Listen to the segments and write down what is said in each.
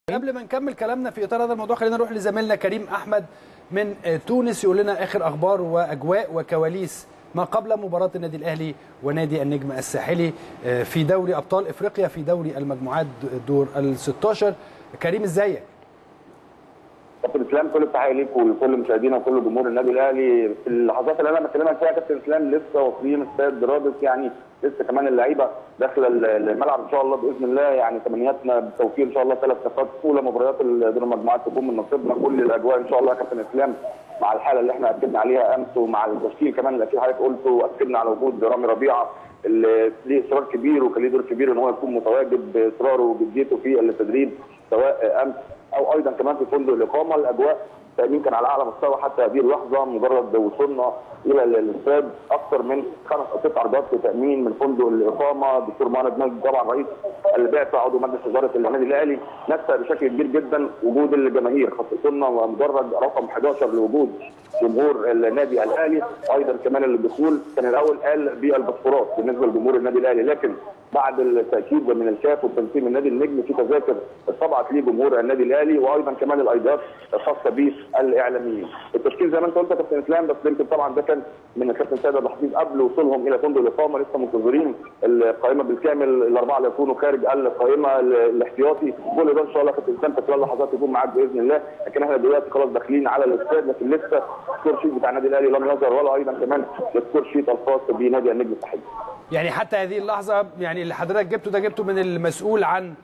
قبل ما نكمل كلامنا في اطار هذا الموضوع خلينا نروح لزميلنا كريم احمد من تونس يقول لنا اخر اخبار واجواء وكواليس ما قبل مباراه النادي الاهلي ونادي النجم الساحلي في دوري ابطال افريقيا في دوري المجموعات دور ال 16 كريم ازيك؟ كابتن اسلام كل التحيه ليك ولكل مشاهدينا وكل جمهور النادي الاهلي في اللحظات اللي انا بكلمك فيها كابتن اسلام لسه واصلين استاد رادس يعني لسه كمان اللعيبه داخله الملعب ان شاء الله باذن الله يعني تمنياتنا بالتوفيق ان شاء الله ثلاث نقاط اولى مباريات دور المجموعات تكون من نصيبنا كل الاجواء ان شاء الله يا كابتن اسلام مع الحاله اللي احنا اكدنا عليها امس ومع التشكيل كمان اللي اكيد حضرتك قلته واكدنا على وجود رامي ربيعه اللي ليه اصرار كبير وكان ليه دور كبير ان هو يكون متواجد باصراره وجديته في التدريب سواء امس او ايضا كمان في فندق الاقامه الاجواء التامين كان على اعلى مستوى حتى هذه اللحظه مجرد وصولنا الى الاستاد اكثر من خمس او ست عرضات لتامين من فندق الاقامه الدكتور مهند مجدي طبعا رئيس البعثه عضو مجلس اداره النادي الاهلي نفى بشكل كبير جدا وجود الجماهير خصصنا مجرد رقم 11 لوجود جمهور النادي الاهلي ايضا كمان الدخول كان الاول قال بالباسبورات بالنسبه لجمهور النادي الاهلي لكن بعد التاكيد من الكاف والتنسيق من نادي النجم في تذاكر طبعت ليه جمهور النادي الاهلي وايضا كمان الايديات الخاصه بالاعلاميين. التشكيل زي ما انت قلت يا كابتن اسلام بس يمكن طبعا ده كان من الكابتن سيد عبد الحفيظ قبل وصولهم الى فندق الاقامه لسه منتظرين القائمه بالكامل الاربعه اللي يكونوا خارج القائمه الاحتياطي كل ده ان شاء الله كابتن اسلام في خلال لحظات يكون معاك باذن الله لكن احنا دلوقتي خلاص داخلين على الاستاد لكن لسه السكور شيت بتاع النادي الاهلي لم يظهر ولا ايضا كمان السكور شيت الخاص بنادي النجم الساحلي. يعني حتى هذه اللحظه يعني اللي حضرتك جبته ده جبته من المسؤول عن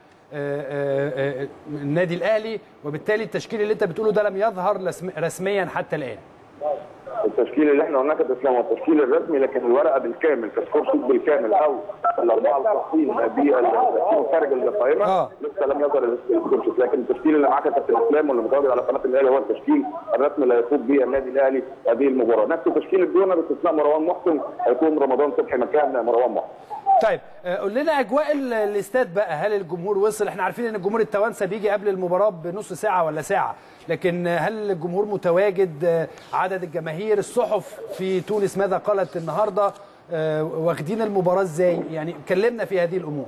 النادي الاهلي وبالتالي التشكيل اللي انت بتقوله ده لم يظهر رسميا حتى الان التشكيل اللي احنا قلناه كابتن اسلام هو التشكيل الرسمي لكن الورقه بالكامل كسكور شوت بالكامل او الاربعه الخاصين بالتشكيل خارج القائمه آه. لسه لم يظهر السكور شوت لكن التشكيل اللي معاك يا كابتن اسلام واللي متواجد على قناه الاهلي هو التشكيل الرسمي اللي هيفوز به النادي الاهلي هذه المباراه نفس تشكيل الجونه باستثناء مروان محسن هيكون رمضان صبحي مكان مروان محسن طيب قول لنا اجواء الاستاد بقى هل الجمهور وصل احنا عارفين ان الجمهور التوانسه بيجي قبل المباراه بنص ساعه ولا ساعه لكن هل الجمهور متواجد عدد الجماهير الصحف في تونس ماذا قالت النهارده واخدين المباراه ازاي يعني كلمنا في هذه الامور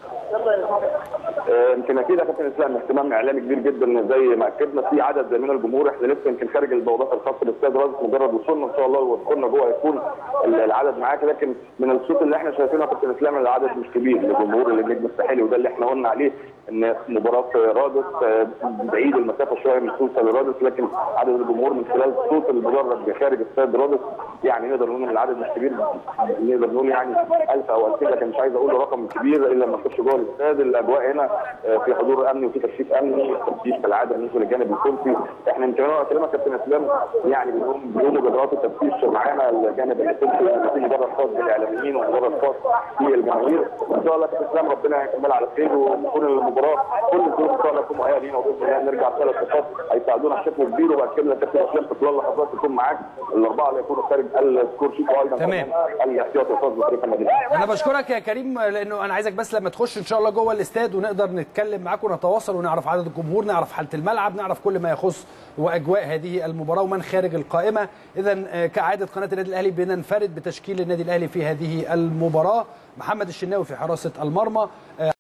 يمكن اكيد يا كابتن اسلام اهتمام اعلامي كبير جدا زي ما اكدنا في عدد من الجمهور احنا لسه يمكن خارج البوابات الخاصه بالاستاد رازق مجرد وصولنا ان شاء الله ودخولنا جوه هيكون العدد معاك لكن من الصوت اللي احنا شايفينه يا كابتن اسلام العدد مش كبير لجمهور النجم الساحلي وده اللي احنا قلنا عليه ان مباراه رادس بعيد المسافه شويه من توصل لرادس لكن عدد الجمهور من خلال الصوت المجرد خارج استاد رادس يعني نقدر نقول ان العدد مش كبير نقدر نقول يعني 1000 او 2000 لكن مش عايز اقول رقم كبير الا لما نخش جوه الاستاد الاجواء هنا في حضور امني وفي تكشيف امني تفتيش كالعاده بالنسبه للجانب التونسي احنا يمكن انا بكلمك كابتن اسلام يعني بنقوم بيوم اجراءات التفتيش معانا الجانب التونسي في مجرد خاص بالاعلاميين ومجرد خاص بالجماهير ان شاء الله كابتن اسلام ربنا يكملها على خير ونكون المباراه كل الظروف ان شاء الله نكون مؤهلين وباذن الله نرجع ثلاث نقاط هيساعدونا بشكل كبير وباكد لك كابتن اسلام في خلال لحظات يكون معاك الاربعه اللي يكونوا خارج السكور شيت وايضا تمام الاحتياطي الخاص بفريق النادي انا بشكرك يا كريم لانه انا عايزك بس لما تخش ان شاء الله جوه الاستاد ونقدر نتكلم معاك ونتواصل ونعرف عدد الجمهور نعرف حاله الملعب نعرف كل ما يخص واجواء هذه المباراه ومن خارج القائمه اذا كعاده قناه النادي الاهلي بننفرد بتشكيل النادي الاهلي في هذه المباراه محمد الشناوي في حراسه المرمى